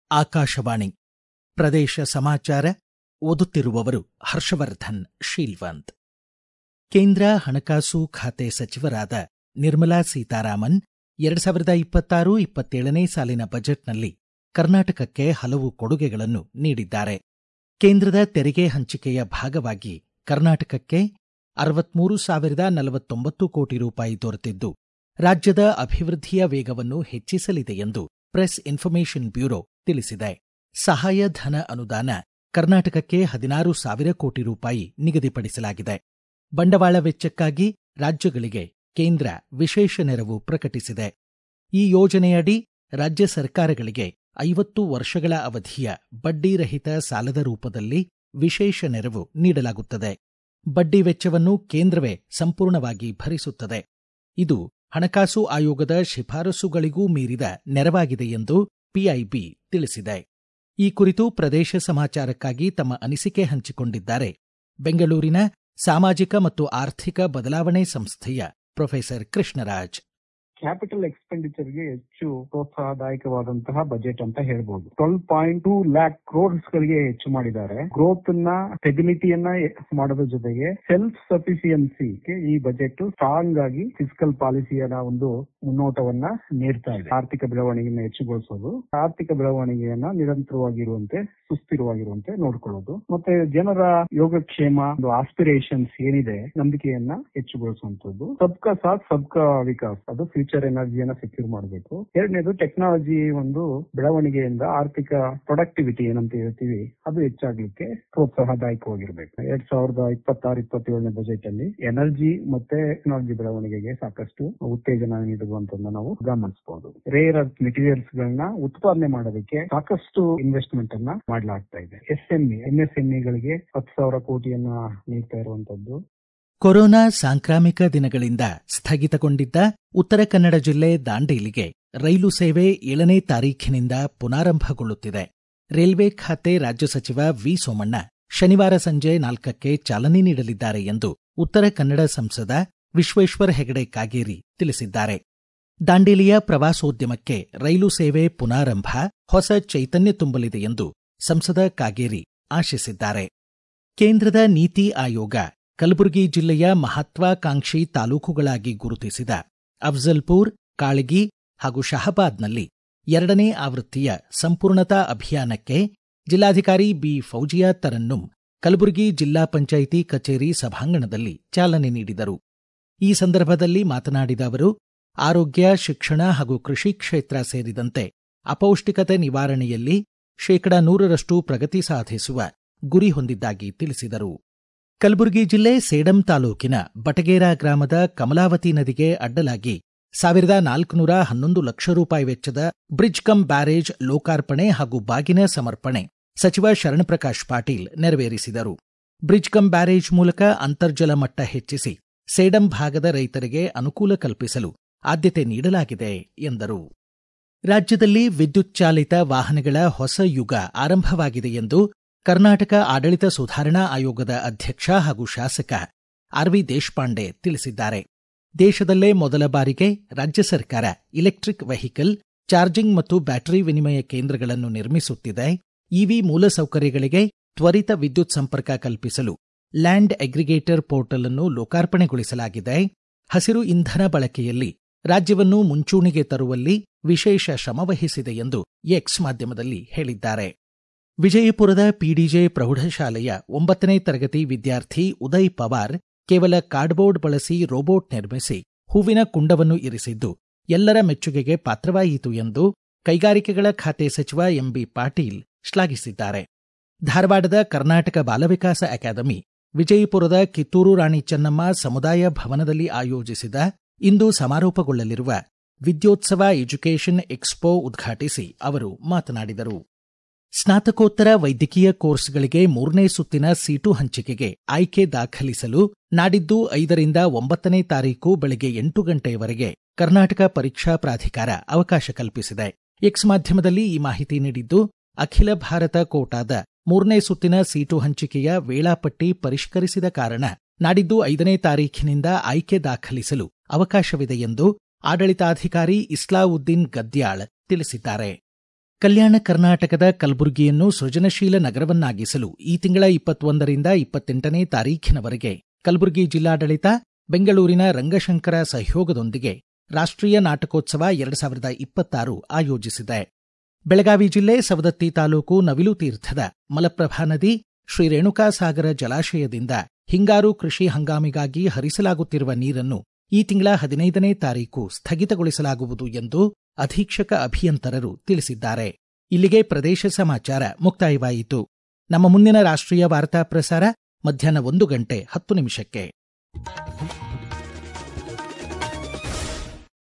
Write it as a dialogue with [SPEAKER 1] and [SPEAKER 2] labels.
[SPEAKER 1] ಆಕಾಶವಾಣಿ ಪ್ರದೇಶ ಸಮಾಚಾರ ಓದುತ್ತಿರುವವರು ಹರ್ಷವರ್ಧನ್ ಶೀಲ್ವಂತ್ ಕೇಂದ್ರ ಹಣಕಾಸು ಖಾತೆ ಸಚಿವರಾದ ನಿರ್ಮಲಾ ಸೀತಾರಾಮನ್ ಎರಡು ಸಾವಿರದ ಇಪ್ಪತ್ತಾರು ಇಪ್ಪತ್ತೇಳನೇ ಸಾಲಿನ ಬಜೆಟ್ನಲ್ಲಿ ಕರ್ನಾಟಕಕ್ಕೆ ಹಲವು ಕೊಡುಗೆಗಳನ್ನು ನೀಡಿದ್ದಾರೆ ಕೇಂದ್ರದ ತೆರಿಗೆ ಹಂಚಿಕೆಯ ಭಾಗವಾಗಿ ಕರ್ನಾಟಕಕ್ಕೆ ಅರವತ್ಮೂರು ಸಾವಿರದ ನಲವತ್ತೊಂಬತ್ತು ಕೋಟಿ ರೂಪಾಯಿ ದೊರೆತಿದ್ದು ರಾಜ್ಯದ ಅಭಿವೃದ್ಧಿಯ ವೇಗವನ್ನು ಹೆಚ್ಚಿಸಲಿದೆ ಎಂದು ಪ್ರೆಸ್ ಇನ್ಫಾರ್ಮೇಷನ್ ಬ್ಯೂರೋ ತಿಳಿಸಿದೆ ಸಹಾಯಧನ ಅನುದಾನ ಕರ್ನಾಟಕಕ್ಕೆ ಹದಿನಾರು ಸಾವಿರ ಕೋಟಿ ರೂಪಾಯಿ ನಿಗದಿಪಡಿಸಲಾಗಿದೆ ಬಂಡವಾಳ ವೆಚ್ಚಕ್ಕಾಗಿ ರಾಜ್ಯಗಳಿಗೆ ಕೇಂದ್ರ ವಿಶೇಷ ನೆರವು ಪ್ರಕಟಿಸಿದೆ ಈ ಯೋಜನೆಯಡಿ ರಾಜ್ಯ ಸರ್ಕಾರಗಳಿಗೆ ಐವತ್ತು ವರ್ಷಗಳ ಅವಧಿಯ ಬಡ್ಡಿರಹಿತ ಸಾಲದ ರೂಪದಲ್ಲಿ ವಿಶೇಷ ನೆರವು ನೀಡಲಾಗುತ್ತದೆ ಬಡ್ಡಿ ವೆಚ್ಚವನ್ನು ಕೇಂದ್ರವೇ ಸಂಪೂರ್ಣವಾಗಿ ಭರಿಸುತ್ತದೆ ಇದು ಹಣಕಾಸು ಆಯೋಗದ ಶಿಫಾರಸುಗಳಿಗೂ ಮೀರಿದ ನೆರವಾಗಿದೆ ಎಂದು ಪಿಐಬಿ ತಿಳಿಸಿದೆ ಈ ಕುರಿತು ಪ್ರದೇಶ ಸಮಾಚಾರಕ್ಕಾಗಿ ತಮ್ಮ ಅನಿಸಿಕೆ ಹಂಚಿಕೊಂಡಿದ್ದಾರೆ ಬೆಂಗಳೂರಿನ ಸಾಮಾಜಿಕ ಮತ್ತು ಆರ್ಥಿಕ ಬದಲಾವಣೆ ಸಂಸ್ಥೆಯ ಪ್ರೊಫೆಸರ್ ಕೃಷ್ಣರಾಜ್
[SPEAKER 2] ಕ್ಯಾಪಿಟಲ್ ಎಕ್ಸ್ಪೆಂಡಿಚರ್ಗೆ ಹೆಚ್ಚು ಪ್ರೋತ್ಸಾಹದಾಯಕವಾದಂತಹ ಬಜೆಟ್ ಅಂತ ಹೇಳ್ಬೋದು twelve point two lakh crores ಗಳಿಗೆ ಹೆಚ್ಚು ಮಾಡಿದ್ದಾರೆ ಗ್ರೋತ್ ನ ಸ್ಟೆಬಿಲಿಟಿಯನ್ನ ಮಾಡೋದ್ರ ಜೊತೆಗೆ ಸೆಲ್ಫ್ ಸಫಿಸಿಯನ್ಸಿಗೆ ಈ ಬಜೆಟ್ ಸ್ಟ್ರಾಂಗ್ ಆಗಿ ಫಿಸಿಕಲ್ ಪಾಲಿಸಿಯ ಒಂದು ಮುನ್ನೋಟವನ್ನ ನೀಡ್ತಾ ಇದೆ ಆರ್ಥಿಕ ಬೆಳವಣಿಗೆಯನ್ನು ಹೆಚ್ಚುಗೊಳಿಸೋದು ಆರ್ಥಿಕ ಬೆಳವಣಿಗೆಯನ್ನ ನಿರಂತರವಾಗಿರುವಂತೆ ಸುಸ್ಥಿರವಾಗಿರುವಂತೆ ನೋಡ್ಕೊಳ್ಳೋದು ಮತ್ತೆ ಜನರ ಯೋಗಕ್ಷೇಮ ಒಂದು ಆಸ್ಪಿರೇಷನ್ಸ್ ಏನಿದೆ ನಂಬಿಕೆಯನ್ನ ಹೆಚ್ಚುಗೊಳಿಸುವಂತದ್ದು ಸಬ್ಕಾ ಸಾಥ್ ಸಬ್ಕಾ ವಿಕಾಸ್ ಅದು ಫ್ಯೂಚರ್ ಎನರ್ಜಿಯನ್ನ ಸೆಕ್ಯೂರ್ ಮಾಡಬೇಕು ಎರಡನೇದು ಟೆಕ್ನಾಲಜಿ ಒಂದು ಬೆಳವಣಿಗೆಯಿಂದ ಆರ್ಥಿಕ ಪ್ರೊಡಕ್ಟಿವಿಟಿ ಏನಂತ ಹೇಳ್ತೀವಿ ಅದು ಹೆಚ್ಚಾಗ್ಲಿಕ್ಕೆ ಪ್ರೋತ್ಸಾಹದಾಯಕವಾಗಿರ್ಬೇಕು ಎರಡ್ ಸಾವಿರದ ಇಪ್ಪತ್ತಾರು ಇಪ್ಪತ್ತೇಳನೇ ಬಜೆಟ್ ಅಲ್ಲಿ ಎನರ್ಜಿ ಮತ್ತೆ ಟೆಕ್ನಾಲಜಿ ಬೆಳವಣಿಗೆಗೆ ಸಾಕಷ್ಟು ಉತ್ತೇಜನ ನೀಡುವಂತದನ್ನ ನಾವು ಗಮನಿಸಬಹುದು ರೇರ್ ಅರ್ತ್ ಮೆಟೀರಿಯಲ್ಸ್ ಗಳನ್ನ ಉತ್ಪಾದನೆ ಮಾಡೋದಕ್ಕೆ ಸಾಕಷ್ಟು ಇನ್ವೆಸ್ಟ್ಮೆಂಟ್ ಅನ್ನ ಮಾಡಲಾಗ್ತಾ ಇದೆ ಎಸ್ಎಂಇ ಎಂಎಸ್ಎಂಇಗಳಿಗೆ ಹತ್ತು ಸಾವಿರ ಕೋಟಿಯನ್ನ ನೀಡ್ತಾ ಇರುವಂತದ್ದು
[SPEAKER 1] ಕೊರೋನಾ ಸಾಂಕ್ರಾಮಿಕ ದಿನಗಳಿಂದ ಸ್ಥಗಿತಗೊಂಡಿದ್ದ ಉತ್ತರ ಕನ್ನಡ ಜಿಲ್ಲೆ ದಾಂಡೇಲಿಗೆ ರೈಲು ಸೇವೆ ಏಳನೇ ತಾರೀಖಿನಿಂದ ಪುನಾರಂಭಗೊಳ್ಳುತ್ತಿದೆ ರೈಲ್ವೆ ಖಾತೆ ರಾಜ್ಯ ಸಚಿವ ವಿ ಸೋಮಣ್ಣ ಶನಿವಾರ ಸಂಜೆ ನಾಲ್ಕಕ್ಕೆ ಚಾಲನೆ ನೀಡಲಿದ್ದಾರೆ ಎಂದು ಉತ್ತರ ಕನ್ನಡ ಸಂಸದ ವಿಶ್ವೇಶ್ವರ ಹೆಗಡೆ ಕಾಗೇರಿ ತಿಳಿಸಿದ್ದಾರೆ ದಾಂಡೇಲಿಯ ಪ್ರವಾಸೋದ್ಯಮಕ್ಕೆ ರೈಲು ಸೇವೆ ಪುನಾರಂಭ ಹೊಸ ಚೈತನ್ಯ ತುಂಬಲಿದೆ ಎಂದು ಸಂಸದ ಕಾಗೇರಿ ಆಶಿಸಿದ್ದಾರೆ ಕೇಂದ್ರದ ನೀತಿ ಆಯೋಗ ಕಲಬುರಗಿ ಜಿಲ್ಲೆಯ ಮಹತ್ವಾಕಾಂಕ್ಷಿ ತಾಲೂಕುಗಳಾಗಿ ಗುರುತಿಸಿದ ಅಫ್ಜಲ್ಪುರ್ ಕಾಳಗಿ ಹಾಗೂ ಶಹಬಾದ್ನಲ್ಲಿ ಎರಡನೇ ಆವೃತ್ತಿಯ ಸಂಪೂರ್ಣತಾ ಅಭಿಯಾನಕ್ಕೆ ಜಿಲ್ಲಾಧಿಕಾರಿ ಬಿ ಫೌಜಿಯಾ ತರನ್ನುಂ ಕಲಬುರಗಿ ಜಿಲ್ಲಾ ಪಂಚಾಯಿತಿ ಕಚೇರಿ ಸಭಾಂಗಣದಲ್ಲಿ ಚಾಲನೆ ನೀಡಿದರು ಈ ಸಂದರ್ಭದಲ್ಲಿ ಮಾತನಾಡಿದ ಅವರು ಆರೋಗ್ಯ ಶಿಕ್ಷಣ ಹಾಗೂ ಕೃಷಿ ಕ್ಷೇತ್ರ ಸೇರಿದಂತೆ ಅಪೌಷ್ಟಿಕತೆ ನಿವಾರಣೆಯಲ್ಲಿ ಶೇಕಡ ನೂರರಷ್ಟು ಪ್ರಗತಿ ಸಾಧಿಸುವ ಗುರಿ ಹೊಂದಿದ್ದಾಗಿ ತಿಳಿಸಿದರು ಕಲಬುರಗಿ ಜಿಲ್ಲೆ ಸೇಡಂ ತಾಲೂಕಿನ ಬಟಗೇರ ಗ್ರಾಮದ ಕಮಲಾವತಿ ನದಿಗೆ ಅಡ್ಡಲಾಗಿ ಸಾವಿರದ ನಾಲ್ಕುನೂರ ಹನ್ನೊಂದು ಲಕ್ಷ ರೂಪಾಯಿ ವೆಚ್ಚದ ಬ್ರಿಡ್ಜ್ ಕಮ್ ಬ್ಯಾರೇಜ್ ಲೋಕಾರ್ಪಣೆ ಹಾಗೂ ಬಾಗಿನ ಸಮರ್ಪಣೆ ಸಚಿವ ಶರಣಪ್ರಕಾಶ್ ಪಾಟೀಲ್ ನೆರವೇರಿಸಿದರು ಬ್ರಿಡ್ಜ್ ಕಮ್ ಬ್ಯಾರೇಜ್ ಮೂಲಕ ಅಂತರ್ಜಲ ಮಟ್ಟ ಹೆಚ್ಚಿಸಿ ಸೇಡಂ ಭಾಗದ ರೈತರಿಗೆ ಅನುಕೂಲ ಕಲ್ಪಿಸಲು ಆದ್ಯತೆ ನೀಡಲಾಗಿದೆ ಎಂದರು ರಾಜ್ಯದಲ್ಲಿ ವಿದ್ಯುತ್ ಚಾಲಿತ ವಾಹನಗಳ ಹೊಸ ಯುಗ ಆರಂಭವಾಗಿದೆ ಎಂದು ಕರ್ನಾಟಕ ಆಡಳಿತ ಸುಧಾರಣಾ ಆಯೋಗದ ಅಧ್ಯಕ್ಷ ಹಾಗೂ ಶಾಸಕ ಆರ್ವಿ ದೇಶಪಾಂಡೆ ತಿಳಿಸಿದ್ದಾರೆ ದೇಶದಲ್ಲೇ ಮೊದಲ ಬಾರಿಗೆ ರಾಜ್ಯ ಸರ್ಕಾರ ಇಲೆಕ್ಟ್ರಿಕ್ ವೆಹಿಕಲ್ ಚಾರ್ಜಿಂಗ್ ಮತ್ತು ಬ್ಯಾಟರಿ ವಿನಿಮಯ ಕೇಂದ್ರಗಳನ್ನು ನಿರ್ಮಿಸುತ್ತಿದೆ ಇವಿ ಮೂಲಸೌಕರ್ಯಗಳಿಗೆ ತ್ವರಿತ ವಿದ್ಯುತ್ ಸಂಪರ್ಕ ಕಲ್ಪಿಸಲು ಲ್ಯಾಂಡ್ ಅಗ್ರಿಗೇಟರ್ ಪೋರ್ಟಲ್ ಅನ್ನು ಲೋಕಾರ್ಪಣೆಗೊಳಿಸಲಾಗಿದೆ ಹಸಿರು ಇಂಧನ ಬಳಕೆಯಲ್ಲಿ ರಾಜ್ಯವನ್ನು ಮುಂಚೂಣಿಗೆ ತರುವಲ್ಲಿ ವಿಶೇಷ ಶ್ರಮವಹಿಸಿದೆ ಎಂದು ಎಕ್ಸ್ ಮಾಧ್ಯಮದಲ್ಲಿ ಹೇಳಿದ್ದಾರೆ ವಿಜಯಪುರದ ಪಿಡಿಜೆ ಪ್ರೌಢಶಾಲೆಯ ಒಂಬತ್ತನೇ ತರಗತಿ ವಿದ್ಯಾರ್ಥಿ ಉದಯ್ ಪವಾರ್ ಕೇವಲ ಕಾರ್ಡ್ಬೋರ್ಡ್ ಬಳಸಿ ರೋಬೋಟ್ ನಿರ್ಮಿಸಿ ಹೂವಿನ ಕುಂಡವನ್ನು ಇರಿಸಿದ್ದು ಎಲ್ಲರ ಮೆಚ್ಚುಗೆಗೆ ಪಾತ್ರವಾಯಿತು ಎಂದು ಕೈಗಾರಿಕೆಗಳ ಖಾತೆ ಸಚಿವ ಎಂಬಿ ಪಾಟೀಲ್ ಶ್ಲಾಘಿಸಿದ್ದಾರೆ ಧಾರವಾಡದ ಕರ್ನಾಟಕ ಬಾಲವಿಕಾಸ ಅಕಾಡೆಮಿ ವಿಜಯಪುರದ ಕಿತ್ತೂರು ರಾಣಿ ಚೆನ್ನಮ್ಮ ಸಮುದಾಯ ಭವನದಲ್ಲಿ ಆಯೋಜಿಸಿದ ಇಂದು ಸಮಾರೋಪಗೊಳ್ಳಲಿರುವ ವಿದ್ಯೋತ್ಸವ ಎಜುಕೇಷನ್ ಎಕ್ಸ್ಪೋ ಉದ್ಘಾಟಿಸಿ ಅವರು ಮಾತನಾಡಿದರು ಸ್ನಾತಕೋತ್ತರ ವೈದ್ಯಕೀಯ ಕೋರ್ಸ್ಗಳಿಗೆ ಮೂರನೇ ಸುತ್ತಿನ ಸೀಟು ಹಂಚಿಕೆಗೆ ಆಯ್ಕೆ ದಾಖಲಿಸಲು ನಾಡಿದ್ದು ಐದರಿಂದ ಒಂಬತ್ತನೇ ತಾರೀಕು ಬೆಳಗ್ಗೆ ಎಂಟು ಗಂಟೆಯವರೆಗೆ ಕರ್ನಾಟಕ ಪರೀಕ್ಷಾ ಪ್ರಾಧಿಕಾರ ಅವಕಾಶ ಕಲ್ಪಿಸಿದೆ ಎಕ್ಸ್ ಮಾಧ್ಯಮದಲ್ಲಿ ಈ ಮಾಹಿತಿ ನೀಡಿದ್ದು ಅಖಿಲ ಭಾರತ ಕೋಟಾದ ಮೂರನೇ ಸುತ್ತಿನ ಸೀಟು ಹಂಚಿಕೆಯ ವೇಳಾಪಟ್ಟಿ ಪರಿಷ್ಕರಿಸಿದ ಕಾರಣ ನಾಡಿದ್ದು ಐದನೇ ತಾರೀಖಿನಿಂದ ಆಯ್ಕೆ ದಾಖಲಿಸಲು ಅವಕಾಶವಿದೆ ಎಂದು ಆಡಳಿತಾಧಿಕಾರಿ ಇಸ್ಲಾವುದ್ದೀನ್ ಗದ್ಯಾಳ್ ತಿಳಿಸಿದ್ದಾರೆ ಕಲ್ಯಾಣ ಕರ್ನಾಟಕದ ಕಲಬುರಗಿಯನ್ನು ಸೃಜನಶೀಲ ನಗರವನ್ನಾಗಿಸಲು ಈ ತಿಂಗಳ ಇಪ್ಪತ್ತೊಂದರಿಂದ ಇಪ್ಪತ್ತೆಂಟನೇ ತಾರೀಖಿನವರೆಗೆ ಕಲಬುರಗಿ ಜಿಲ್ಲಾಡಳಿತ ಬೆಂಗಳೂರಿನ ರಂಗಶಂಕರ ಸಹಯೋಗದೊಂದಿಗೆ ರಾಷ್ಟ್ರೀಯ ನಾಟಕೋತ್ಸವ ಎರಡು ಸಾವಿರದ ಇಪ್ಪತ್ತಾರು ಆಯೋಜಿಸಿದೆ ಬೆಳಗಾವಿ ಜಿಲ್ಲೆ ಸವದತ್ತಿ ತಾಲೂಕು ನವಿಲು ತೀರ್ಥದ ಮಲಪ್ರಭಾ ನದಿ ಶ್ರೀ ರೇಣುಕಾಸಾಗರ ಜಲಾಶಯದಿಂದ ಹಿಂಗಾರು ಕೃಷಿ ಹಂಗಾಮಿಗಾಗಿ ಹರಿಸಲಾಗುತ್ತಿರುವ ನೀರನ್ನು ಈ ತಿಂಗಳ ಹದಿನೈದನೇ ತಾರೀಕು ಸ್ಥಗಿತಗೊಳಿಸಲಾಗುವುದು ಎಂದು ಅಧೀಕ್ಷಕ ಅಭಿಯಂತರರು ತಿಳಿಸಿದ್ದಾರೆ ಇಲ್ಲಿಗೆ ಪ್ರದೇಶ ಸಮಾಚಾರ ಮುಕ್ತಾಯವಾಯಿತು ನಮ್ಮ ಮುಂದಿನ ರಾಷ್ಟ್ರೀಯ ವಾರ್ತಾ ಪ್ರಸಾರ ಮಧ್ಯಾಹ್ನ ಒಂದು ಗಂಟೆ ಹತ್ತು ನಿಮಿಷಕ್ಕೆ